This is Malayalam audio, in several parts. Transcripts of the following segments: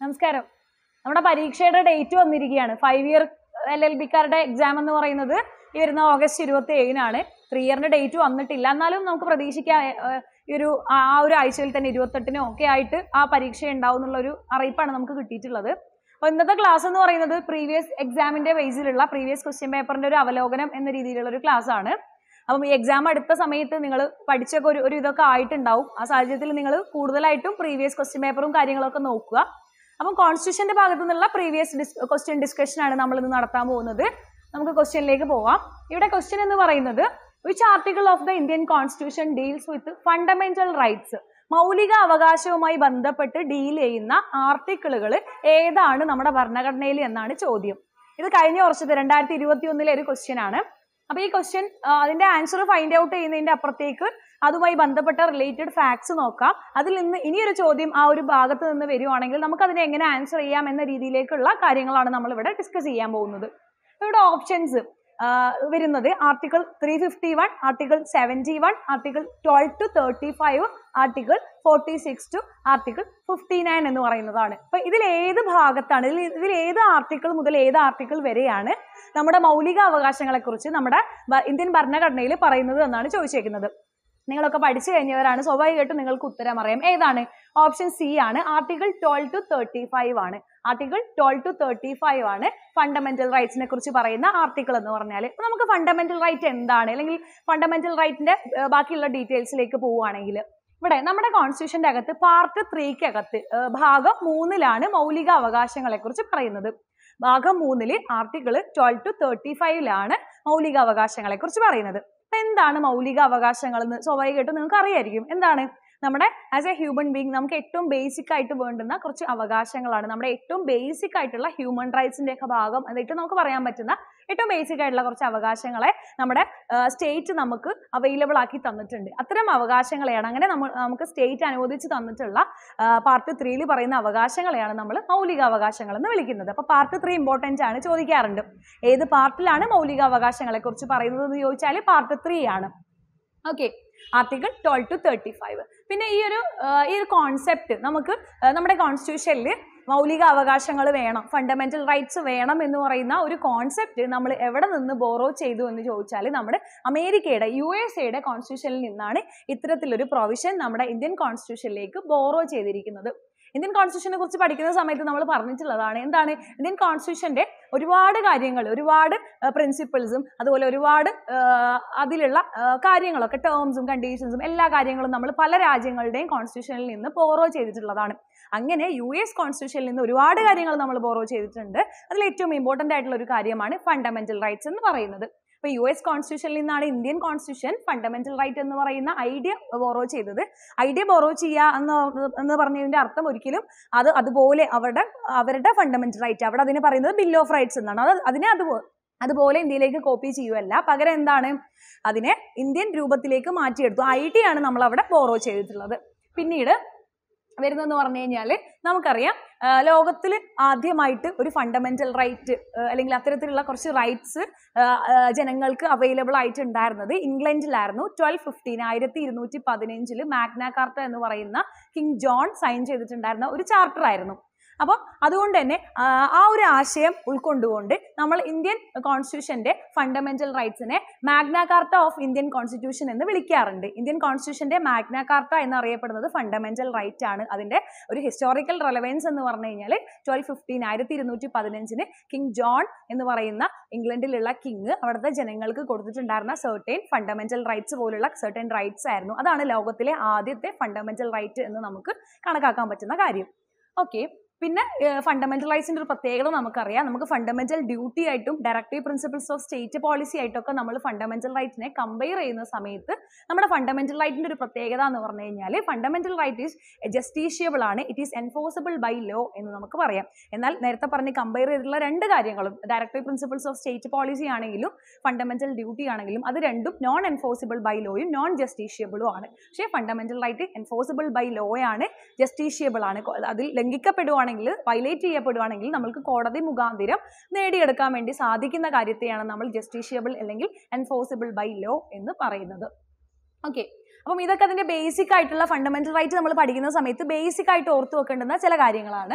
നമസ്കാരം നമ്മുടെ പരീക്ഷയുടെ ഡേറ്റ് വന്നിരിക്കുകയാണ് ഫൈവ് ഇയർ എൽ എൽ ബിക്കാരുടെ എക്സാം എന്ന് പറയുന്നത് ഈ വരുന്ന ഓഗസ്റ്റ് ഇരുപത്തി ഏഴിനാണ് ത്രീ ഇയറിന്റെ ഡേറ്റ് വന്നിട്ടില്ല എന്നാലും നമുക്ക് പ്രതീക്ഷിക്കാം ഏഹ്, ഈ ഒരു ആ ആ ഒരു ആഴ്ചയിൽ തന്നെ ഇരുപത്തെട്ടിനോ ഒക്കെ ആയിട്ട് ആ പരീക്ഷ ഉണ്ടാവും എന്നുള്ള ഒരു അറിയിപ്പാണ് നമുക്ക് കിട്ടിയിട്ടുള്ളത് അപ്പോൾ ഇന്നത്തെ ക്ലാസ് എന്ന് പറയുന്നത് പ്രീവിയസ് എക്സാമിന്റെ ബേസിലുള്ള പ്രീവിയസ് ക്വസ്റ്റ്യൻ പേപ്പറിന്റെ ഒരു അവലോകനം എന്ന രീതിയിലുള്ള ഒരു ക്ലാസ് ആണ് അപ്പം ഈ എക്സാം അടുത്ത സമയത്ത് നിങ്ങൾ പഠിച്ചൊക്കെ ഒരു ഒരു ഇതൊക്കെ ആയിട്ടുണ്ടാവും ആ സാഹചര്യത്തിൽ നിങ്ങൾ കൂടുതലായിട്ടും പ്രീവിയസ് ക്വസ്റ്റ്യൻ പേപ്പറും കാര്യങ്ങളൊക്കെ നോക്കുക അപ്പം കോൺസ്റ്റിറ്റ്യൂഷന്റെ ഭാഗത്തു നിന്നുള്ള പ്രീവിയസ് ഡിസ് ക്വസ്റ്റ്യൻ ഡിസ്കഷൻ ആണ് നമ്മൾ ഇന്ന് നടത്താൻ പോകുന്നത് നമുക്ക് ക്വസ്റ്റ്യനിലേക്ക് പോവാം ഇവിടെ ക്വസ്റ്റ്യൻ എന്ന് പറയുന്നത് which article of the Indian constitution deals with fundamental rights മൗലിക അവകാശവുമായി ബന്ധപ്പെട്ട് ഡീൽ ചെയ്യുന്ന ആർട്ടിക്കിളുകൾ ഏതാണ് നമ്മുടെ ഭരണഘടനയിൽ എന്നാണ് ചോദ്യം ഇത് കഴിഞ്ഞ വർഷത്തെ രണ്ടായിരത്തി ഇരുപത്തി ഒന്നിലെ ഒരു ക്വസ്റ്റ്യൻ ആണ് അപ്പൊ ഈ ക്വസ്റ്റ്യൻ അതിന്റെ ആൻസർ ഫൈൻഡ് ഔട്ട് ചെയ്യുന്നതിന്റെ അപ്പുറത്തേക്ക് അതുമായി ബന്ധപ്പെട്ട റിലേറ്റഡ് ഫാക്ട്സ് നോക്കാം അതിൽ നിന്ന് ഇനിയൊരു ചോദ്യം ആ ഒരു ഭാഗത്ത് നിന്ന് വരുവാണെങ്കിൽ നമുക്ക് അതിനെ എങ്ങനെ ആൻസർ ചെയ്യാം എന്ന രീതിയിലേക്കുള്ള കാര്യങ്ങളാണ് നമ്മൾ ഇവിടെ ഡിസ്കസ് ചെയ്യാൻ പോകുന്നത് ഇവിടെ ഓപ്ഷൻസ് വരുന്നത് article three fifty one article seventy one article twelve to thirty five article forty six to article fifty nine എന്ന് പറയുന്നതാണ് അപ്പൊ ഇതിൽ ഏത് ഭാഗത്താണ് ഇതിൽ ഇതിൽ ഏത് ആർട്ടിക്കിൾ മുതൽ ഏത് ആർട്ടിക്കിൾ വരെയാണ് നമ്മുടെ മൗലിക അവകാശങ്ങളെക്കുറിച്ച് നമ്മുടെ ഭ- ഇന്ത്യൻ ഭരണഘടനയിൽ പറയുന്നത് എന്നാണ് ചോദിച്ചേക്കുന്നത് നിങ്ങളൊക്കെ പഠിച്ചു കഴിഞ്ഞവരാണ് സ്വാഭാവികമായിട്ടും നിങ്ങൾക്ക് ഉത്തരം അറിയാം ഏതാണ് ഓപ്ഷൻ സി ആണ് article twelve to thirty five ആണ് article twelve to thirty five ആണ് ഫണ്ടമെന്റൽ റൈറ്റ്സിനെ കുറിച്ച് പറയുന്ന ആർട്ടിക്കിൾ എന്ന് പറഞ്ഞാൽ ഇപ്പൊ നമുക്ക് ഫണ്ടമെന്റൽ റൈറ്റ് എന്താണ് അല്ലെങ്കിൽ ഫണ്ടമെന്റൽ റൈറ്റിന്റെ ബാക്കിയുള്ള ഡീറ്റെയിൽസിലേക്ക് പോവുകയാണെങ്കിൽ ഇവിടെ നമ്മുടെ കോൺസ്റ്റിറ്റ്യൂഷന്റെ അകത്ത് പാർട്ട് ത്രീക്ക് അകത്ത് ഏഹ്, ഭാഗം മൂന്നിലാണ് മൗലിക അവകാശങ്ങളെ കുറിച്ച് പറയുന്നത് ഭാഗം മൂന്നില് ആർട്ടിക്കിൾ ട്വൽവ് ടു തേർട്ടി ഫൈവിലാണ് മൗലിക അവകാശങ്ങളെ കുറിച്ച് പറയുന്നത് അപ്പൊ എന്താണ് മൗലിക അവകാശങ്ങൾ എന്ന് സ്വാഭാവികമായിട്ടും നിങ്ങൾക്ക് അറിയായിരിക്കും എന്താണ് നമ്മുടെ ആസ് എ ഹ്യൂമൻ ബീങ് നമുക്ക് ഏറ്റവും ബേസിക് ആയിട്ട് വേണ്ടുന്ന കുറച്ച് അവകാശങ്ങളാണ് നമ്മുടെ ഏറ്റവും ബേസിക് ആയിട്ടുള്ള ഹ്യൂമൻ റൈറ്റ്സിന്റെ ഒക്കെ ഭാഗം എന്നിട്ട് നമുക്ക് പറയാൻ പറ്റുന്ന ഏറ്റവും ബേസിക് ആയിട്ടുള്ള കുറച്ച് അവകാശങ്ങളെ നമ്മുടെ സ്റ്റേറ്റ് നമുക്ക് അവൈലബിൾ ആക്കി തന്നിട്ടുണ്ട് അത്തരം അവകാശങ്ങളെയാണ് അങ്ങനെ നമ്മൾ നമുക്ക് സ്റ്റേറ്റ് അനുവദിച്ച് തന്നിട്ടുള്ള പാർട്ട് ത്രീയിൽ പറയുന്ന അവകാശങ്ങളെയാണ് നമ്മൾ മൗലിക അവകാശങ്ങൾ എന്ന് വിളിക്കുന്നത് അപ്പൊ പാർട്ട് ത്രീ ഇമ്പോർട്ടൻ്റ് ആണ് ചോദിക്കാറുണ്ട് ഏത് പാർട്ടിലാണ് മൗലിക അവകാശങ്ങളെ കുറിച്ച് പറയുന്നത് എന്ന് ചോദിച്ചാൽ പാർട്ട് ത്രീ ആണ് okay article twelve to thirty five പിന്നെ ഈ ഒരു ആ, ഈ ഒരു കോൺസെപ്റ്റ് നമുക്ക് ആ, നമ്മുടെ കോൺസ്റ്റിറ്റ്യൂഷനിൽ മൗലിക അവകാശങ്ങൾ വേണം ഫണ്ടമെന്റൽ റൈറ്റ്സ് വേണം എന്ന് പറയുന്ന ഒരു കോൺസെപ്റ്റ് നമ്മൾ എവിടെ നിന്ന് ബോറോ ചെയ്തു എന്ന് ചോദിച്ചാൽ നമ്മുടെ അമേരിക്കയുടെ യു എസ് എയുടെ കോൺസ്റ്റിറ്റ്യൂഷനിൽ നിന്നാണ് ഇത്തരത്തിലൊരു പ്രൊവിഷൻ നമ്മുടെ ഇന്ത്യൻ കോൺസ്റ്റിറ്റ്യൂഷനിലേക്ക് ബോറോ ചെയ്തിരിക്കുന്നത് ഇന്ത്യൻ കോൺസ്റ്റിറ്റ്യൂഷനെ കുറിച്ച് പഠിക്കുന്ന സമയത്ത് നമ്മൾ പറഞ്ഞിട്ടുള്ളതാണ് എന്താണ് ഇന്ത്യൻ കോൺസ്റ്റിറ്റ്യൂഷന്റെ ഒരുപാട് കാര്യങ്ങൾ ഒരുപാട് പ്രിൻസിപ്പിൾസും അതുപോലെ ഒരുപാട് ആ, അതിലുള്ള ആ, കാര്യങ്ങളൊക്കെ ടേംസും കണ്ടീഷൻസും എല്ലാ കാര്യങ്ങളും നമ്മൾ പല രാജ്യങ്ങളുടെയും കോൺസ്റ്റിറ്റ്യൂഷനിൽ നിന്ന് ബോറോ ചെയ്തിട്ടുള്ളതാണ് അങ്ങനെ യു എസ് കോൺസ്റ്റിറ്റ്യൂഷനിൽ നിന്ന് ഒരുപാട് കാര്യങ്ങൾ നമ്മൾ ബോറോ ചെയ്തിട്ടുണ്ട് അതിൽ ഏറ്റവും ഇമ്പോർട്ടൻ്റ് ആയിട്ടുള്ള ഒരു കാര്യമാണ് ഫണ്ടമെന്റൽ റൈറ്റ്സ് എന്ന് പറയുന്നത് ഇപ്പൊ യു എസ് കോൺസ്റ്റിറ്റ്യൂഷനിൽ നിന്നാണ് ഇന്ത്യൻ കോൺസ്റ്റിറ്റ്യൂഷൻ ഫണ്ടമെന്റൽ റൈറ്റ് എന്ന് പറയുന്ന ഐഡിയ ബോറോ ചെയ്തത് ഐഡിയ ബോറോ ചെയ്യുക എന്ന് എന്ന് പറഞ്ഞതിന്റെ അർത്ഥം ഒരിക്കലും അത് അതുപോലെ അവരുടെ അവരുടെ ഫണ്ടമെന്റൽ റൈറ്റ് അവിടെ അതിന് പറയുന്നത് ബിൽ ഓഫ് റൈറ്റ്സ് എന്നാണ് അത് അതിനെ അതുപോലെ അതുപോലെ ഇന്ത്യയിലേക്ക് കോപ്പി ചെയ്യുമല്ല പകരം എന്താണ് അതിനെ ഇന്ത്യൻ രൂപത്തിലേക്ക് മാറ്റിയെടുത്തു ഐഡിയ ആണ് നമ്മൾ അവിടെ ബോറോ ചെയ്തിട്ടുള്ളത് പിന്നീട് വരുന്നതെന്ന് പറഞ്ഞു കഴിഞ്ഞാൽ നമുക്കറിയാം ലോകത്തിൽ ആദ്യമായിട്ട് ഒരു ഫണ്ടമെന്റൽ റൈറ്റ് അല്ലെങ്കിൽ അത്തരത്തിലുള്ള കുറച്ച് റൈറ്റ്സ് ജനങ്ങൾക്ക് അവൈലബിൾ ആയിട്ടുണ്ടായിരുന്നത് ഇംഗ്ലണ്ടിലായിരുന്നു ട്വൽവ് ഫിഫ്റ്റീൻ ആയിരത്തി ഇരുന്നൂറ്റി പതിനഞ്ചിൽ മാഗ്ന കാർട്ട എന്ന് പറയുന്ന കിങ് ജോൺ സൈൻ ചെയ്തിട്ടുണ്ടായിരുന്ന ഒരു ചാർട്ടർ ആയിരുന്നു അപ്പം അതുകൊണ്ട് തന്നെ ആ, ആ ഒരു ആശയം ഉൾക്കൊണ്ടുകൊണ്ട് നമ്മൾ ഇന്ത്യൻ കോൺസ്റ്റിറ്റ്യൂഷന്റെ ഫണ്ടമെന്റൽ റൈറ്റ്സിനെ Magna Carta of Indian constitution എന്ന് വിളിക്കാറുണ്ട് ഇന്ത്യൻ കോൺസ്റ്റിറ്റ്യൂഷന്റെ മാഗ്ന കാർട്ട എന്നറിയപ്പെടുന്നത് ഫണ്ടമെന്റൽ റൈറ്റ് ആണ് അതിന്റെ ഒരു ഹിസ്റ്റോറിക്കൽ റെലവൻസ് എന്ന് പറഞ്ഞു കഴിഞ്ഞാൽ ട്വൽവ് ഫിഫ്റ്റീൻ ആയിരത്തി ഇരുന്നൂറ്റി പതിനഞ്ചിന് കിങ് ജോൺ എന്ന് പറയുന്ന ഇംഗ്ലണ്ടിലുള്ള കിങ് അവിടുത്തെ ജനങ്ങൾക്ക് കൊടുത്തിട്ടുണ്ടായിരുന്ന സെർട്ടൈൻ ഫണ്ടമെന്റൽ റൈറ്റ്സ് പോലുള്ള സെർട്ടൈൻ റൈറ്റ്സ് ആയിരുന്നു അതാണ് ലോകത്തിലെ ആദ്യത്തെ ഫണ്ടമെന്റൽ റൈറ്റ് എന്ന് നമുക്ക് കണക്കാക്കാൻ പറ്റുന്ന കാര്യം ഓക്കെ പിന്നെ ഫണ്ടമെന്റൽ റൈറ്റ്സിന്റെ ഒരു പ്രത്യേകത നമുക്കറിയാം നമുക്ക് ഫണ്ടമെന്റൽ ഡ്യൂട്ടി ആയിട്ടും directive principles of state policy ആയിട്ടൊക്കെ നമ്മൾ ഫണ്ടമെന്റൽ റൈറ്റിനെ കമ്പയർ ചെയ്യുന്ന സമയത്ത് നമ്മുടെ ഫണ്ടമെന്റൽ റൈറ്റിന്റെ ഒരു പ്രത്യേകത എന്ന് പറഞ്ഞു കഴിഞ്ഞാൽ ഫണ്ടമെന്റൽ റൈറ്റ് ഈസ് ജസ്റ്റീഷ്യബിൾ ആണ് it is enforceable by law എന്ന് നമുക്ക് പറയാം എന്നാൽ നേരത്തെ പറഞ്ഞ് കമ്പയർ ചെയ്തിട്ടുള്ള രണ്ട് കാര്യങ്ങളും directive principles of state policy ആണെങ്കിലും ഫണ്ടമെന്റൽ ഡ്യൂട്ടി ആണെങ്കിലും അത് രണ്ടും നോൺ എൻഫോഴ്സിബിൾ ബൈ ലോയും നോൺ ജസ്റ്റീഷ്യബിളും ആണ് പക്ഷേ fundamental right enforceable by law ആണ് ജസ്റ്റീഷ്യബിൾ ആണ് കൊ- അതിൽ ലംഘിക്കപ്പെടുവാണെങ്കിൽ വയലേറ്റ് ചെയ്യപ്പെടുവാണെങ്കിൽ നമുക്ക് കോടതി മുഖാന്തിരം നേടിയെടുക്കാൻ വേണ്ടി സാധിക്കുന്ന കാര്യത്തെയാണ് നമ്മൾ ജസ്റ്റീഷ്യബിൾ അല്ലെങ്കിൽ എൻഫോഴ്സിബിൾ ബൈ ലോ എന്ന് പറയുന്നത് ഓക്കെ അപ്പം ഇതൊക്കെ അതിന്റെ ബേസിക് ആയിട്ടുള്ള ഫണ്ടമെന്റൽ റൈറ്റ് നമ്മൾ പഠിക്കുന്ന സമയത്ത് ബേസിക് ആയിട്ട് ഓർത്തു വെക്കേണ്ടുന്ന ചില കാര്യങ്ങളാണ്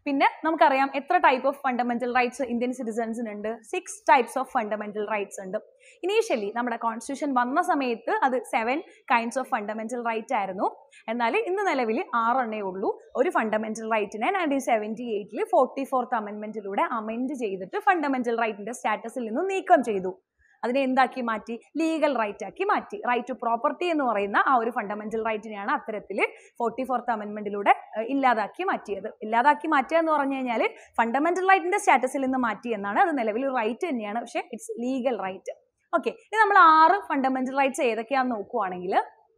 പിന്നെ നമുക്കറിയാം എത്ര type of fundamental rights Indian സിറ്റിസൺസിനുണ്ട് six types of fundamental rights ഉണ്ട് ഇനീഷ്യലി നമ്മുടെ കോൺസ്റ്റിറ്റ്യൂഷൻ വന്ന സമയത്ത് അത് seven kinds of fundamental right ആയിരുന്നു എന്നാൽ ഇന്ന് നിലവിൽ ആറെണ്ണേ ഉള്ളൂ ഒരു ഫണ്ടമെന്റൽ റൈറ്റിനെ നയൻറ്റീൻ സെവൻറ്റി എയ്റ്റിൽ ഫോർട്ടി ഫോർത്ത് അമെൻമെന്റിലൂടെ അമെൻഡ് ചെയ്തിട്ട് ഫണ്ടമെന്റൽ റൈറ്റിന്റെ സ്റ്റാറ്റസിൽ നിന്ന് നീക്കം ചെയ്തു അതിനെ എന്താക്കി മാറ്റി ലീഗൽ റൈറ്റ് ആക്കി മാറ്റി റൈറ്റ് ടു പ്രോപ്പർട്ടി എന്ന് പറയുന്ന ആ ഒരു ഫണ്ടമെന്റൽ റൈറ്റിനെയാണ് അത്തരത്തിൽ ഫോർട്ടി ഫോർത്ത് അമെൻമെന്റിലൂടെ ഇല്ലാതാക്കി മാറ്റിയത് ഇല്ലാതാക്കി മാറ്റുക എന്ന് പറഞ്ഞു കഴിഞ്ഞാൽ ഫണ്ടമെന്റൽ റൈറ്റിന്റെ സ്റ്റാറ്റസിൽ നിന്ന് മാറ്റി എന്നാണ് അത് നിലവിൽ റൈറ്റ് തന്നെയാണ് പക്ഷേ ഇറ്റ്സ് ലീഗൽ റൈറ്റ് ഓക്കെ ഇനി നമ്മൾ ആറ് ഫണ്ടമെന്റൽ റൈറ്റ്സ് ഏതൊക്കെയാണെന്ന് നോക്കുവാണെങ്കിൽ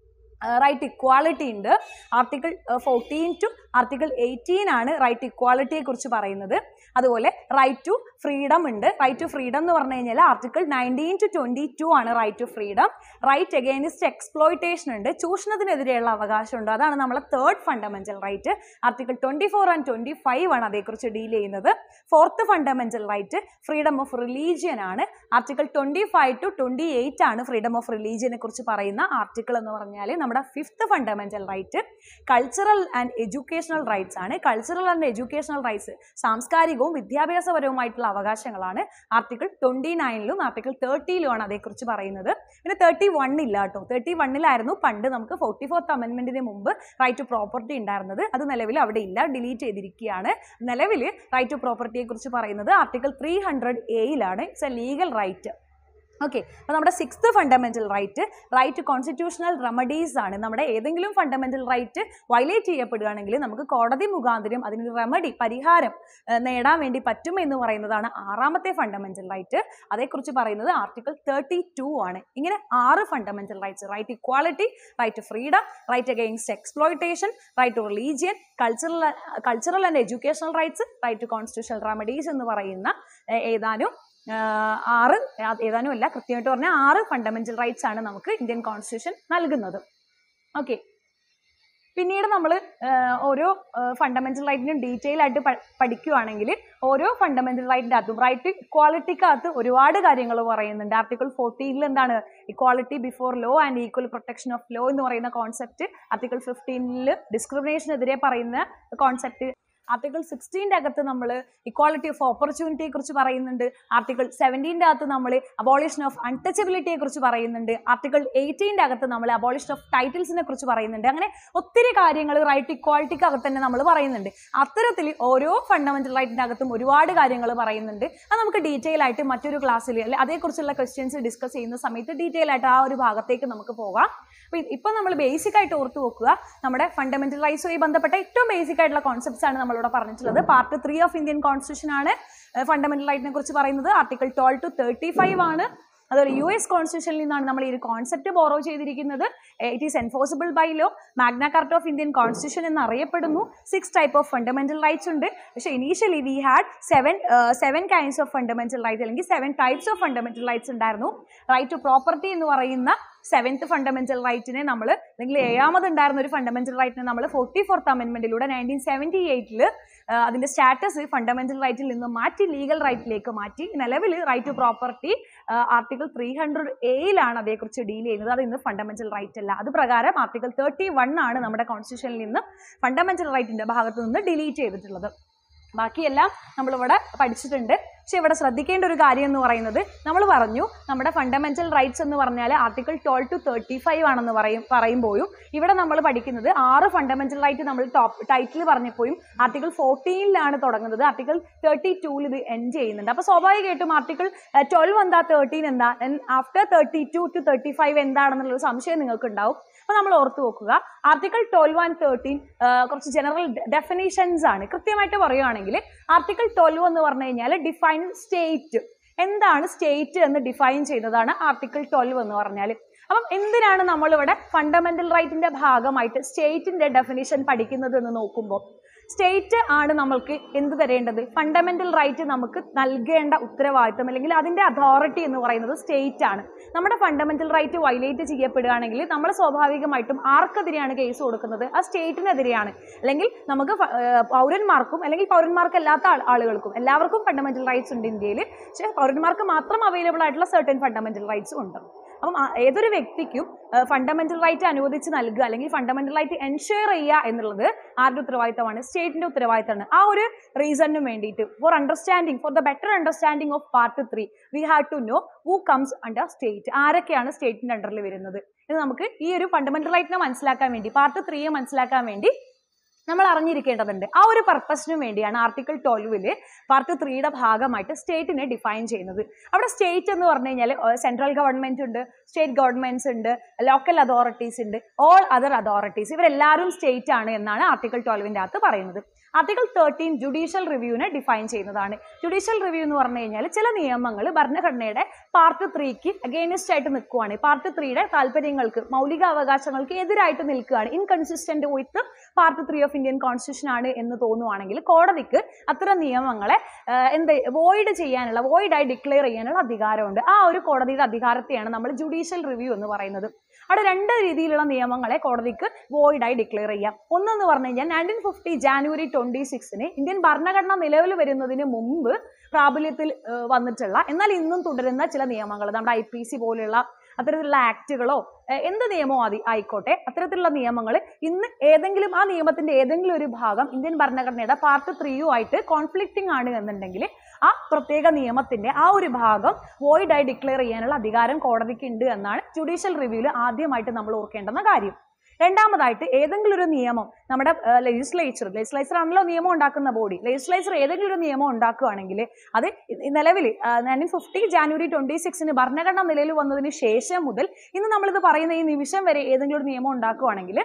റൈറ്റ് ഇക്വാളിറ്റി ഉണ്ട് article fourteen to article eighteen ആണ് റൈറ്റ് ഇക്വാളിറ്റിയെ കുറിച്ച് പറയുന്നത് അതുപോലെ റൈറ്റ് ടു ഫ്രീഡം ഉണ്ട് റൈറ്റ് ടു ഫ്രീഡം എന്ന് പറഞ്ഞു കഴിഞ്ഞാൽ article nineteen to twenty two ആണ് right to freedom right against exploitation ഉണ്ട് ചൂഷണത്തിനെതിരെയുള്ള അവകാശമുണ്ട് അതാണ് നമ്മളെ third fundamental right article twenty four and twenty five ആണ് അതേക്കുറിച്ച് ഡീൽ ചെയ്യുന്നത് fourth fundamental right freedom of religion ആണ് article twenty five to twenty eight ആണ് ഫ്രീഡം ഓഫ് റിലീജിയനെ കുറിച്ച് പറയുന്ന ആർട്ടിക്കിൾ എന്ന് പറഞ്ഞാൽ നമ്മുടെ fifth fundamental right cultural and educational rights ആണ് കൾച്ചറൽ ആൻഡ് എഡ്യൂക്കേഷണൽ റൈറ്റ്സ് സാംസ്കാരികവും വിദ്യാഭ്യാസപരവുമായിട്ടുള്ള അവകാശങ്ങളാണ് ആർട്ടിക്കിൾ ട്വൻറ്റി നയനിലും ആർട്ടിക്കിൾ തേർട്ടിയിലുമാണ് അതേക്കുറിച്ച് പറയുന്നത് പിന്നെ തേർട്ടി വൺ ഇല്ല കേട്ടോ തേർട്ടി വണ്ണിലായിരുന്നു പണ്ട് നമുക്ക് ഫോർട്ടി ഫോർത്ത് അമെൻമെന്റിന് മുമ്പ് റൈറ്റ് ടു പ്രോപ്പർട്ടി ഉണ്ടായിരുന്നത് അത് നിലവിൽ അവിടെ ഇല്ല ഡിലീറ്റ് ചെയ്തിരിക്കുകയാണ് നിലവിൽ റൈറ്റ് ടു പ്രോപ്പർട്ടിയെ കുറിച്ച് പറയുന്നത് ആർട്ടിക്കിൾ ത്രീ ഹൺഡ്രഡ് എയിലാണ് it's a legal right okay അപ്പോൾ നമ്മുടെ sixth fundamental right right constitutional remedies ആണ് നമ്മുടെ ഏതെങ്കിലും ഫണ്ടമെന്റൽ റൈറ്റ് വയലേറ്റ് ചെയ്യപ്പെടുകയാണെങ്കിൽ നമുക്ക് കോടതി മുഖാന്തരം അതിനൊരു റെമഡി പരിഹാരം ഏഹ്, നേടാൻ വേണ്ടി പറ്റും എന്ന് പറയുന്നതാണ് ആറാമത്തെ ഫണ്ടമെന്റൽ റൈറ്റ് അതേക്കുറിച്ച് പറയുന്നത് ആർട്ടിക്കിൾ തേർട്ടി ടു ആണ് ഇങ്ങനെ ആറ് fundamental rights right equality right to freedom right against exploitation right to religion cultural cultural and educational rights right to constitutional remedies എന്ന് പറയുന്ന ഏഹ്, ഏതാനും ആഹ് ആറ് ആ- ഏതാനും അല്ല കൃത്യമായിട്ട് പറഞ്ഞാൽ ആറ് ഫണ്ടമെന്റൽ റൈറ്റ്സ് ആണ് നമുക്ക് ഇന്ത്യൻ കോൺസ്റ്റിറ്റ്യൂഷൻ നൽകുന്നത് ഓക്കെ പിന്നീട് നമ്മൾ ഓരോ ഫണ്ടമെന്റൽ റൈറ്റിനും ഡീറ്റെയിൽ ആയിട്ട് പ- പഠിക്കുകയാണെങ്കിൽ ഓരോ ഫണ്ടമെന്റൽ റൈറ്റിൻ്റെ അകത്തും റൈറ്റ് ഇക്വാളിറ്റിക്കകത്ത് ഒരുപാട് കാര്യങ്ങൾ പറയുന്നുണ്ട് ആർട്ടിക്കിൾ ഫോർട്ടീനിൽ എന്താണ് equality before law and equal protection of law എന്ന് പറയുന്ന കോൺസെപ്റ്റ് ആർട്ടിക്കിൾ ഫിഫ്റ്റീനിൽ ഡിസ്ക്രിമിനേഷനെതിരെ പറയുന്ന കോൺസെപ്റ്റ് ആർട്ടിക്കിൾ സിക്സ്റ്റീൻ്റെ അകത്ത് നമ്മൾ ഇക്വാളിറ്റി ഓഫ് ഓപ്പർച്യൂണിറ്റിയെ കുറിച്ച് പറയുന്നുണ്ട് ആർട്ടിക്കിൾ സെവൻറ്റീൻ്റെ അകത്ത് നമ്മൾ അബോളിഷൻ ഓഫ് അൺടച്ചബിലിറ്റിയെ കുറിച്ച് പറയുന്നുണ്ട് ആർട്ടിക്കിൾ എയ്റ്റീൻ്റെ അകത്ത് നമ്മൾ അബോളിഷൻ ഓഫ് ടൈറ്റിൽസിനെ കുറിച്ച് പറയുന്നുണ്ട് അങ്ങനെ ഒത്തിരി കാര്യങ്ങൾ റൈറ്റ് ഇക്വാളിറ്റിക്ക് അകത്ത് തന്നെ നമ്മൾ പറയുന്നുണ്ട് അത്തരത്തിൽ ഓരോ ഫണ്ടമെന്റൽ റൈറ്റിൻ്റെ അകത്തും ഒരുപാട് കാര്യങ്ങൾ പറയുന്നുണ്ട് അത് നമുക്ക് ഡീറ്റെയിൽ ആയിട്ട് മറ്റൊരു ക്ലാസ്സിൽ അല്ലെ അതേക്കുറിച്ചുള്ള ക്വസ്റ്റ്യൻസ് ഡിസ്കസ് ചെയ്യുന്ന സമയത്ത് ഡീറ്റെയിൽ ആയിട്ട് ആ ഒരു ഭാഗത്തേക്ക് നമുക്ക് പോകാം അപ്പോൾ ഇപ്പം നമ്മൾ ബേസിക് ആയിട്ട് ഓർത്ത് വെക്കുക നമ്മുടെ ഫണ്ടമെന്റൽ റൈറ്റ്സുമായി ബന്ധപ്പെട്ട ഏറ്റവും ബേസിക് ആയിട്ടുള്ള കോൺസെപ്റ്റ്സ് ആണ് നമ്മളിവിടെ പറഞ്ഞിട്ടുള്ളത് part three of Indian constitution ആണ് ഫണ്ടമെന്റൽ റൈറ്റിനെ കുറിച്ച് പറയുന്നത് article twelve to thirty five ആണ് അതുപോലെ യു എസ് കോൺസ്റ്റിറ്റ്യൂഷനിൽ നിന്നാണ് നമ്മൾ ഈ ഒരു കോൺസെപ്റ്റ് ബോറോ ചെയ്തിരിക്കുന്നത് it is enforceable by law Magna Carta of Indian constitution എന്ന് അറിയപ്പെടുന്നു six type of fundamental rights ഉണ്ട് പക്ഷേ initially we had seven seven kinds of fundamental rights അല്ലെങ്കിൽ seven types of fundamental rights ഉണ്ടായിരുന്നു റൈറ്റ് ടു പ്രോപ്പർട്ടി എന്ന് പറയുന്ന സെവൻത്ത് ഫണ്ടമെന്റൽ റൈറ്റിനെ നമ്മൾ അല്ലെങ്കിൽ ഏഴാമത് ഉണ്ടായിരുന്ന ഒരു ഫണ്ടമെന്റൽ റൈറ്റിനെ നമ്മൾ ഫോർട്ടി ഫോർത്ത് അമെന്റ്മെന്റിലൂടെ നയൻറ്റീൻ സെവൻറ്റി എയ്റ്റിൽ അതിന്റെ സ്റ്റാറ്റസ് ഫണ്ടമെന്റൽ റൈറ്റിൽ നിന്ന് മാറ്റി ലീഗൽ റൈറ്റിലേക്ക് മാറ്റി നിലവിൽ right to property article three hundred എയിലാണ് അതേക്കുറിച്ച് ഡീൽ ചെയ്യുന്നത് അത് ഇന്ന് ഫണ്ടമെന്റൽ റൈറ്റ് അല്ല അത് പ്രകാരം ആർട്ടിക്കിൾ തേർട്ടി വൺ ആണ് നമ്മുടെ കോൺസ്റ്റിറ്റ്യൂഷനിൽ നിന്ന് ഫണ്ടമെന്റൽ റൈറ്റിന്റെ ഭാഗത്ത് നിന്ന് ഡിലീറ്റ് ചെയ്തിട്ടുള്ളത് ബാക്കിയെല്ലാം നമ്മളിവിടെ പഠിച്ചിട്ടുണ്ട് പക്ഷെ ഇവിടെ ശ്രദ്ധിക്കേണ്ട ഒരു കാര്യം എന്ന് പറയുന്നത് നമ്മൾ പറഞ്ഞു നമ്മുടെ ഫണ്ടമെന്റൽ റൈറ്റ്സ് എന്ന് പറഞ്ഞാൽ article twelve to thirty five ആണെന്ന് പറയും പറയുമ്പോഴും ഇവിടെ നമ്മൾ പഠിക്കുന്നത് ആറ് ഫണ്ടമെന്റൽ റൈറ്റ് നമ്മൾ ടോപ്പ് ടൈറ്റിൽ പറഞ്ഞപ്പോഴും ആർട്ടിക്കിൾ ഫോർട്ടീനിലാണ് തുടങ്ങുന്നത് ആർട്ടിക്കിൾ തേർട്ടി ടൂവിൽ ഇത് എൻഡ് ചെയ്യുന്നുണ്ട് അപ്പോൾ സ്വാഭാവികമായിട്ടും ആർട്ടിക്കിൾ ട്വൽവ് എന്താ തേർട്ടീൻ എന്താ after thirty two to thirty five എന്താണെന്നുള്ളൊരു സംശയം നിങ്ങൾക്ക് ഉണ്ടാവും അപ്പോൾ നമ്മൾ ഓർത്ത് നോക്കുക ആർട്ടിക്കിൾ ട്വൽവ് ആൻഡ് തേർട്ടീൻ കുറച്ച് ജനറൽ ഡെഫിനേഷൻസ് ആണ് കൃത്യമായിട്ട് പറയുകയാണെങ്കിൽ ആർട്ടിക്കിൾ ട്വൽവ് എന്ന് പറഞ്ഞു കഴിഞ്ഞാൽ ഡിഫൈൻ സ്റ്റേറ്റ് എന്താണ് സ്റ്റേറ്റ് എന്ന് ഡിഫൈൻ ചെയ്യുന്നതാണ് ആർട്ടിക്കിൾ ട്വൽവ് എന്ന് പറഞ്ഞാൽ അപ്പം എന്തിനാണ് നമ്മളിവിടെ ഫണ്ടമെന്റൽ റൈറ്റിന്റെ ഭാഗമായിട്ട് സ്റ്റേറ്റിന്റെ ഡെഫിനിഷൻ പഠിക്കുന്നത് എന്ന് നോക്കുമ്പോൾ സ്റ്റേറ്റ് ആണ് നമ്മൾക്ക് എന്ത് തരേണ്ടത് ഫണ്ടമെന്റൽ റൈറ്റ് നമുക്ക് നൽകേണ്ട ഉത്തരവാദിത്തം അല്ലെങ്കിൽ അതിന്റെ അതോറിറ്റി എന്ന് പറയുന്നത് സ്റ്റേറ്റ് ആണ് നമ്മുടെ ഫണ്ടമെന്റൽ റൈറ്റ് വയലേറ്റ് ചെയ്യപ്പെടുകയാണെങ്കിൽ നമ്മൾ സ്വാഭാവികമായിട്ടും ആർക്കെതിരെയാണ് കേസ് കൊടുക്കുന്നത് ആ സ്റ്റേറ്റിനെതിരെയാണ് അല്ലെങ്കിൽ നമുക്ക് ഫ- ഏഹ് പൗരന്മാർക്കും അല്ലെങ്കിൽ പൗരന്മാർക്കല്ലാത്ത ആൾ- ആളുകൾക്കും എല്ലാവർക്കും ഫണ്ടമെന്റൽ റൈറ്റ്സ് ഉണ്ട് ഇന്ത്യയിൽ പക്ഷേ പൗരന്മാർക്ക് മാത്രം അവൈലബിൾ ആയിട്ടുള്ള സർട്ടൻ ഫണ്ടമെന്റൽ റൈറ്റ്സും ഉണ്ട് അപ്പം ആ- ഏതൊരു വ്യക്തിക്കും ഫണ്ടമെന്റൽ റൈറ്റ് അനുവദിച്ച് നൽകുക അല്ലെങ്കിൽ ഫണ്ടമെന്റൽ റൈറ്റ് എൻഷുർ ചെയ്യുക എന്നുള്ളത് ആരുടെ ഉത്തരവാദിത്തമാണ് സ്റ്റേറ്റിന്റെ ഉത്തരവാദിത്തമാണ് ആ ഒരു റീസണിന് വേണ്ടിയിട്ട് for understanding for the better understanding of part three we have to know who comes under state ആരൊക്കെയാണ് സ്റ്റേറ്റിന്റെ അണ്ടറിൽ വരുന്നത് എന്ന് നമുക്ക് ഈ ഒരു ഫണ്ടമെന്റൽ റൈറ്റിനെ മനസ്സിലാക്കാൻ വേണ്ടി പാർട്ട് ത്രീയെ മനസ്സിലാക്കാൻ വേണ്ടി നമ്മൾ അറിഞ്ഞിരിക്കേണ്ടതുണ്ട് ആ ഒരു പർപ്പസിനും വേണ്ടിയാണ് ആർട്ടിക്കിൾ ട്വൽവില് പാർട്ട് ത്രീയുടെ ഭാഗമായിട്ട് സ്റ്റേറ്റിനെ ഡിഫൈൻ ചെയ്യുന്നത് അവിടെ സ്റ്റേറ്റ് എന്ന് പറഞ്ഞു കഴിഞ്ഞാൽ സെൻട്രൽ ഗവൺമെന്റ് ഉണ്ട് സ്റ്റേറ്റ് ഗവൺമെന്റ്സ് ഉണ്ട് ലോക്കൽ അതോറിറ്റീസ് ഉണ്ട് ഓൾ അതർ അതോറിറ്റീസ് ഇവരെല്ലാവരും സ്റ്റേറ്റ് ആണ് എന്നാണ് ആർട്ടിക്കിൾ ട്വൽവിൻ്റെ അകത്ത് പറയുന്നത് ആർട്ടിക്കിൾ തേർട്ടീൻ ജുഡീഷ്യൽ റിവ്യൂവിനെ ഡിഫൈൻ ചെയ്യുന്നതാണ് ജുഡീഷ്യൽ റിവ്യൂ എന്ന് പറഞ്ഞു കഴിഞ്ഞാൽ ചില നിയമങ്ങൾ ഭരണഘടനയുടെ പാർട്ട് ത്രീക്ക് അഗെയിൻസ്റ്റ് ആയിട്ട് നിൽക്കുവാണ് പാർട്ട് ത്രീയുടെ താല്പര്യങ്ങൾക്ക് മൗലിക അവകാശങ്ങൾക്ക് എതിരായിട്ട് നിൽക്കുകയാണ് inconsistent with part three of Indian constitution ആണ് എന്ന് തോന്നുവാണെങ്കിൽ കോടതിക്ക് അത്തരം നിയമങ്ങളെ ആഹ്, എന്ത് വോയിഡ് ചെയ്യാനുള്ള വോയിഡായി ഡിക്ലെയർ ചെയ്യാനുള്ള അധികാരമുണ്ട് ആ ഒരു കോടതിയുടെ അധികാരത്തെയാണ് നമ്മൾ ജുഡീഷ്യൽ റിവ്യൂ എന്ന് പറയുന്നത് അവിടെ രണ്ട് രീതിയിലുള്ള നിയമങ്ങളെ കോടതിക്ക് വോയിഡായി ഡിക്ലെയർ ചെയ്യാം ഒന്നെന്ന് പറഞ്ഞു കഴിഞ്ഞാൽ നയൻറ്റീൻ ഫിഫ്റ്റി ജാനുവരി ട്വന്റി സിക്സിന് ഇന്ത്യൻ ഭരണഘടന നിലവിൽ വരുന്നതിന് മുമ്പ് പ്രാബല്യത്തിൽ ഏഹ്, വന്നിട്ടുള്ള എന്നാൽ ഇന്നും തുടരുന്ന ചില നിയമങ്ങൾ നമ്മുടെ ഐ പി സി പോലെയുള്ള അത്തരത്തിലുള്ള ആക്റ്റുകളോ ഏഹ്, എന്ത് നിയമമോ അതി ആയിക്കോട്ടെ അത്തരത്തിലുള്ള നിയമങ്ങൾ ഇന്ന് ഏതെങ്കിലും ആ നിയമത്തിന്റെ ഏതെങ്കിലും ഒരു ഭാഗം ഇന്ത്യൻ ഭരണഘടനയുടെ പാർട്ട് ത്രീയും ആയിട്ട് കോൺഫ്ലിക്റ്റിംഗ് ആണ് എന്നുണ്ടെങ്കിൽ ആ പ്രത്യേക നിയമത്തിന്റെ ആ ഒരു ഭാഗം വോയിഡായി ഡിക്ലെയർ ചെയ്യാനുള്ള അധികാരം കോടതിക്ക് ഉണ്ട് എന്നാണ് ജുഡീഷ്യൽ റിവ്യൂവിൽ ആദ്യമായിട്ട് നമ്മൾ ഓർക്കേണ്ടുന്ന കാര്യം രണ്ടാമതായിട്ട് ഏതെങ്കിലും ഒരു നിയമം നമ്മുടെ ലെജിസ്ലേച്ചർ ലെജിസ്ലേച്ചർ ആണല്ലോ നിയമം ഉണ്ടാക്കുന്ന ബോഡി ലെജിസ്ലേച്ചർ ഏതെങ്കിലും ഒരു നിയമം ഉണ്ടാക്കുകയാണെങ്കിൽ അത് നിലവിൽ നയൻറ്റീൻ ഫിഫ്റ്റി ജാനുവരി ട്വന്റി സിക്സിന് ഭരണഘടന നിലയിൽ വന്നതിന് ശേഷം മുതൽ ഇന്ന് നമ്മളിത് പറയുന്ന ഈ നിമിഷം വരെ ഏതെങ്കിലും ഒരു നിയമം ഉണ്ടാക്കുകയാണെങ്കിൽ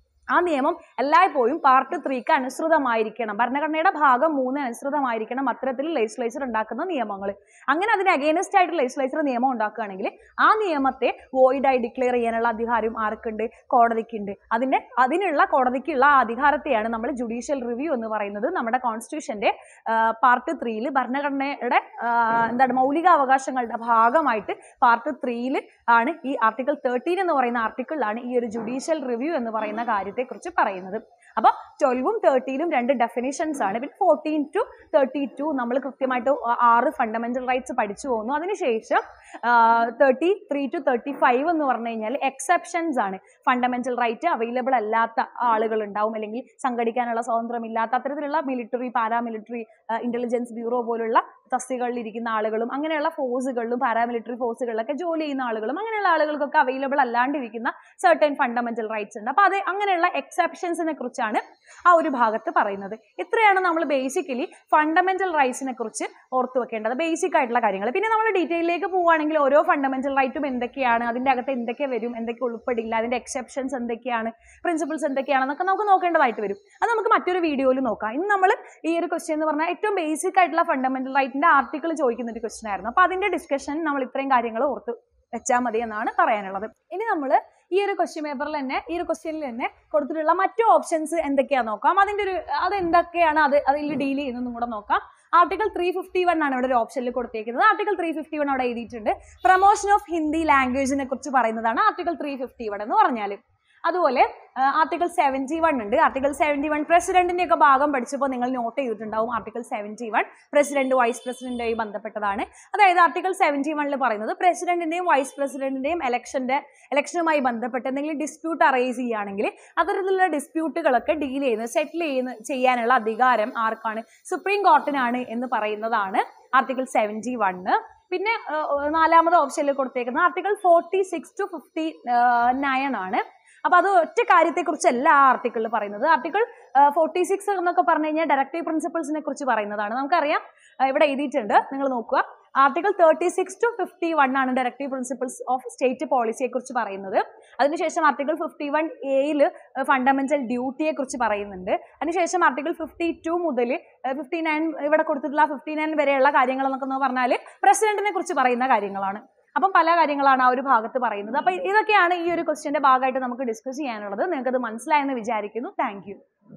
ആ നിയമം എല്ലായ്പ്പോഴും പാർട്ട് ത്രീക്ക് അനുസൃതമായിരിക്കണം ഭരണഘടനയുടെ ഭാഗം മൂന്ന് അനുസൃതമായിരിക്കണം അത്തരത്തിൽ ലെജിസ്ലേച്ചർ ഉണ്ടാക്കുന്ന നിയമങ്ങൾ അങ്ങനെ അതിന് അഗേൻസ്റ്റ് ആയിട്ട് ലെജിസ്ലേച്ചർ നിയമം ഉണ്ടാക്കുകയാണെങ്കിൽ ആ നിയമത്തെ വോയിഡായി ഡിക്ലെയർ ചെയ്യാനുള്ള അധികാരം ആർക്കുണ്ട് കോടതിക്കുണ്ട് അതിന്റെ അതിനുള്ള കോടതിക്കുള്ള ആ അധികാരത്തെയാണ് നമ്മൾ ജുഡീഷ്യൽ റിവ്യൂ എന്ന് പറയുന്നത് നമ്മുടെ കോൺസ്റ്റിറ്റ്യൂഷന്റെ പാർട്ട് ത്രീയിൽ ഭരണഘടനയുടെ ആ, എന്താണ് മൗലിക അവകാശങ്ങളുടെ ഭാഗമായിട്ട് പാർട്ട് ത്രീയിൽ ആണ് ഈ ആർട്ടിക്കിൾ തേർട്ടീൻ എന്ന് പറയുന്ന ആർട്ടിക്കിളിലാണ് ഈ ഒരു ജുഡീഷ്യൽ റിവ്യൂ എന്ന് പറയുന്ന കാര്യത്തെക്കുറിച്ച് പറയുന്നത് അപ്പോൾ ട്വൽവും തേർട്ടീനും രണ്ട് ഡെഫിനേഷൻസ് ആണ് പിന്നെ ഫോർട്ടീൻ ടു തേർട്ടി ടു നമ്മൾ കൃത്യമായിട്ട് ആ- ആറ് ഫണ്ടമെന്റൽ റൈറ്റ്സ് പഠിച്ചു പോകുന്നു അതിനുശേഷം thirty three to thirty five എന്ന് പറഞ്ഞു കഴിഞ്ഞാൽ എക്സെപ്ഷൻസ് ആണ് ഫണ്ടമെന്റൽ റൈറ്റ് അവൈലബിൾ അല്ലാത്ത ആളുകൾ ഉണ്ടാവും അല്ലെങ്കിൽ സംഘടിക്കാനുള്ള സ്വാതന്ത്ര്യമില്ലാത്ത അത്തരത്തിലുള്ള മിലിറ്ററി പാരാമിലിറ്ററി ഇന്റലിജൻസ് ബ്യൂറോ പോലുള്ള തസ്തികളിൽ ഇരിക്കുന്ന ആളുകളും അങ്ങനെയുള്ള ഫോഴ്സുകളിലും പാരാമിലിറ്ററി ഫോഴ്സുകളിലൊക്കെ ജോലി ചെയ്യുന്ന ആളുകളും അങ്ങനെയുള്ള ആളുകൾക്കൊക്കെ അവൈലബിൾ അല്ലാണ്ടിരിക്കുന്ന സർട്ടൻ ഫണ്ടമെന്റൽ റൈറ്റ്സ് ഉണ്ട് അപ്പോൾ അത് അങ്ങനെയുള്ള എക്സെപ്ഷൻസിനെ കുറിച്ചാണ് ആ ഒരു ഭാഗത്ത് പറയുന്നത് ഇത്രയാണ് നമ്മൾ ബേസിക്കലി ഫണ്ടമെന്റൽ റൈറ്റ്സിനെ കുറിച്ച് ഓർത്തു വെക്കേണ്ടത് ബേസിക് ആയിട്ടുള്ള കാര്യങ്ങൾ പിന്നെ നമ്മൾ ഡീറ്റെയിലേക്ക് പോവുകയാണെങ്കിൽ ഓരോ ഫണ്ടമെന്റൽ റൈറ്റും എന്തൊക്കെയാണ് അതിന്റെ അകത്ത് എന്തൊക്കെ വരും എന്തൊക്കെ ഉൾപ്പെടില്ല അതിന്റെ എക്സെപ്ഷൻസ് എന്തൊക്കെയാണ് പ്രിൻസിപ്പിൾസ് എന്തൊക്കെയാണെന്നൊക്കെ നമുക്ക് നോക്കേണ്ടതായിട്ട് വരും അത് നമുക്ക് മറ്റൊരു വീഡിയോയിൽ നോക്കാം ഇന്ന് നമ്മൾ ഈ ഒരു ക്വസ്റ്റ്യൻ എന്ന് പറഞ്ഞാൽ ഏറ്റവും ബേസിക് ആയിട്ടുള്ള ഫണ്ടമെന്റൽ റൈറ്റിന്റെ ആർട്ടിക്കിൾ ചോദിക്കുന്ന ഒരു ക്വസ്റ്റ്യൻ ആയിരുന്നു അപ്പോൾ അതിന്റെ ഡിസ്കഷൻ നമ്മൾ ഇത്രയും കാര്യങ്ങൾ ഓർത്ത് വെച്ചാൽ മതി എന്നാണ് പറയാനുള്ളത് ഇനി നമ്മൾ ഈ ഒരു ക്വസ്റ്റ്യൻ പേപ്പറിൽ തന്നെ ഈ ഒരു ക്വസ്റ്റ്യനിൽ തന്നെ കൊടുത്തിട്ടുള്ള മറ്റു ഓപ്ഷൻസ് എന്തൊക്കെയാണെന്ന് നോക്കാം അതിന്റെ ഒരു അത് എന്തൊക്കെയാണ് അത് അതിൽ ഡീൽ ചെയ്യുന്നതും കൂടെ നോക്കാം ആർട്ടിക്കിൾ ത്രീ ഫിഫ്റ്റി വൺ ആണ് ഇവിടെ ഒരു ഓപ്ഷനിൽ കൊടുത്തേക്കുന്നത് ആർട്ടിക്കിൾ ത്രീ ഫിഫ്റ്റി വൺ അവിടെ എഴുതിയിട്ടുണ്ട് പ്രൊമോഷൻ ഓഫ് ഹിന്ദി ലാംഗ്വേജിനെ കുറിച്ച് പറയുന്നതാണ് ആർട്ടിക്കിൾ ത്രീ ഫിഫ്റ്റി വൺ എന്ന് പറഞ്ഞാൽ അതുപോലെ ആർട്ടിക്കിൾ സെവൻറ്റി വൺ ഉണ്ട് ആർട്ടിക്കിൾ സെവൻറ്റി വൺ പ്രസിഡന്റിന്റെ ഒക്കെ ഭാഗം പഠിച്ചപ്പോൾ നിങ്ങൾ നോട്ട് ചെയ്തിട്ടുണ്ടാവും article seventy one president vice പ്രസിഡന്റുമായി ബന്ധപ്പെട്ടതാണ് അതായത് ആർട്ടിക്കിൾ സെവൻറ്റി വണ്ണിൽ പറയുന്നത് പ്രസിഡന്റിന്റെയും വൈസ് പ്രസിഡന്റിന്റെയും ഇലക്ഷന്റെ ഇലക്ഷനുമായി ബന്ധപ്പെട്ട് എന്തെങ്കിലും ഡിസ്പ്യൂട്ട് അറേസ് ചെയ്യുകയാണെങ്കിൽ അത്തരത്തിലുള്ള ഡിസ്പ്യൂട്ടുകളൊക്കെ ഡീൽ ചെയ്യുന്നത് സെറ്റിൽ ചെയ്യുന്ന ചെയ്യാനുള്ള അധികാരം ആർക്കാണ് സുപ്രീം കോർട്ടിനാണ് എന്ന് പറയുന്നതാണ് ആർട്ടിക്കിൾ സെവൻറ്റി വണ്ണ് പിന്നെ ഏഹ്, നാലാമത് ഓപ്ഷനിൽ കൊടുത്തേക്കുന്നത് article forty six to fifty nine ആണ് അപ്പൊ അത് ഒറ്റ കാര്യത്തെക്കുറിച്ചല്ല ആ ആർട്ടിക്കിളിൽ പറയുന്നത് ആർട്ടിക്കിൾ ഫോർട്ടി സിക്സ് എന്നൊക്കെ പറഞ്ഞു കഴിഞ്ഞാൽ ഡയറക്റ്റീവ് പ്രിൻസിപ്പിൾസിനെ കുറിച്ച് പറയുന്നതാണ് നമുക്കറിയാം ആ, ഇവിടെ എഴുതിയിട്ടുണ്ട് നിങ്ങൾ നോക്കുക article thirty six to fifty one ആണ് ഡയറക്റ്റീവ് പ്രിൻസിപ്പിൾസ് ഓഫ് സ്റ്റേറ്റ് പോളിസിയെ കുറിച്ച് പറയുന്നത് അതിനുശേഷം ആർട്ടിക്കിൾ ഫിഫ്റ്റി വൺ എയിൽ ഫണ്ടമെന്റൽ ഡ്യൂട്ടിയെ കുറിച്ച് പറയുന്നുണ്ട് അതിനുശേഷം ആർട്ടിക്കിൾ ഫിഫ്റ്റി ടു മുതൽ ഫിഫ്റ്റി നയൻ ഇവിടെ കൊടുത്തിട്ടുള്ള ഫിഫ്റ്റി നയൻ വരെയുള്ള കാര്യങ്ങൾ എന്നൊക്കെ പറഞ്ഞാൽ പ്രസിഡന്റിനെ കുറിച്ച് പറയുന്ന കാര്യങ്ങളാണ് അപ്പം പല കാര്യങ്ങളാണ് ആ ഒരു ഭാഗത്ത് പറയുന്നത് അപ്പം ഇതൊക്കെയാണ് ഈ ഒരു ക്വസ്റ്റ്യന്റെ ഭാഗമായിട്ട് നമുക്ക് ഡിസ്കസ് ചെയ്യാനുള്ളത് നിങ്ങൾക്കത് മനസ്സിലായെന്ന് വിചാരിക്കുന്നു താങ്ക്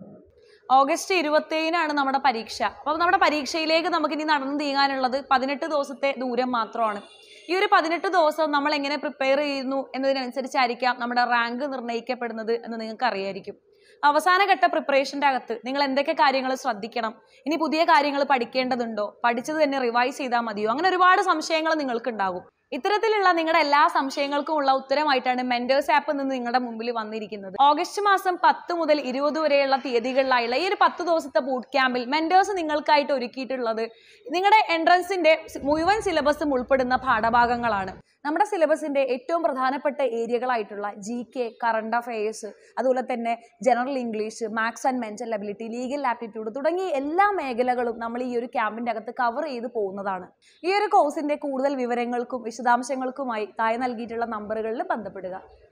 ഓഗസ്റ്റ് ഇരുപത്തേഴിനാണ് നമ്മുടെ പരീക്ഷ അപ്പോൾ നമ്മുടെ പരീക്ഷയിലേക്ക് നമുക്ക് ഇനി നടന്നു നീങ്ങാനുള്ളത് പതിനെട്ട് ദിവസത്തെ ദൂരം മാത്രമാണ് ഈ ഒരു പതിനെട്ട് ദിവസം നമ്മൾ എങ്ങനെ പ്രിപ്പയർ ചെയ്യുന്നു എന്നതിനനുസരിച്ചായിരിക്കാം നമ്മുടെ റാങ്ക് നിർണ്ണയിക്കപ്പെടുന്നത് എന്ന് നിങ്ങൾക്ക് അറിയായിരിക്കും അവസാനഘട്ട പ്രിപ്പറേഷൻ്റെ അകത്ത് നിങ്ങൾ എന്തൊക്കെ കാര്യങ്ങൾ ശ്രദ്ധിക്കണം ഇനി പുതിയ കാര്യങ്ങൾ പഠിക്കേണ്ടതുണ്ടോ പഠിച്ചത് തന്നെ റിവൈസ് ചെയ്താൽ മതിയോ അങ്ങനെ ഒരുപാട് സംശയങ്ങൾ നിങ്ങൾക്ക് ഉണ്ടാകും ഇത്തരത്തിലുള്ള നിങ്ങളുടെ എല്ലാ സംശയങ്ങൾക്കുമുള്ള ഉത്തരമായിട്ടാണ് മെന്റേഴ്സ് ആപ്പ് നിന്ന് നിങ്ങളുടെ മുമ്പിൽ വന്നിരിക്കുന്നത് ഓഗസ്റ്റ് മാസം പത്ത് മുതൽ ഇരുപത് വരെയുള്ള തീയതികളിലായുള്ള ഈ ഒരു പത്ത് ദിവസത്തെ ബൂട്ട് ക്യാമ്പിൽ മെന്റേഴ്സ് നിങ്ങൾക്കായിട്ട് ഒരുക്കിയിട്ടുള്ളത് നിങ്ങളുടെ എൻട്രൻസിന്റെ മുഴുവൻ സിലബസും ഉൾപ്പെടുന്ന പാഠഭാഗങ്ങളാണ് നമ്മുടെ സിലബസിന്റെ ഏറ്റവും പ്രധാനപ്പെട്ട ഏരിയകളായിട്ടുള്ള ജി കെ കറണ്ട് അഫയേഴ്സ് അതുപോലെ തന്നെ general English maths and mental ability legal aptitude തുടങ്ങിയ എല്ലാ മേഖലകളും നമ്മൾ ഈ ഒരു ക്യാമ്പിന്റെ അകത്ത് കവർ ചെയ്ത് പോകുന്നതാണ് ഈ ഒരു കോഴ്സിന്റെ കൂടുതൽ വിവരങ്ങൾക്കും വിശദാംശങ്ങൾക്കുമായി താഴെ നൽകിയിട്ടുള്ള നമ്പറുകളിൽ ബന്ധപ്പെടുക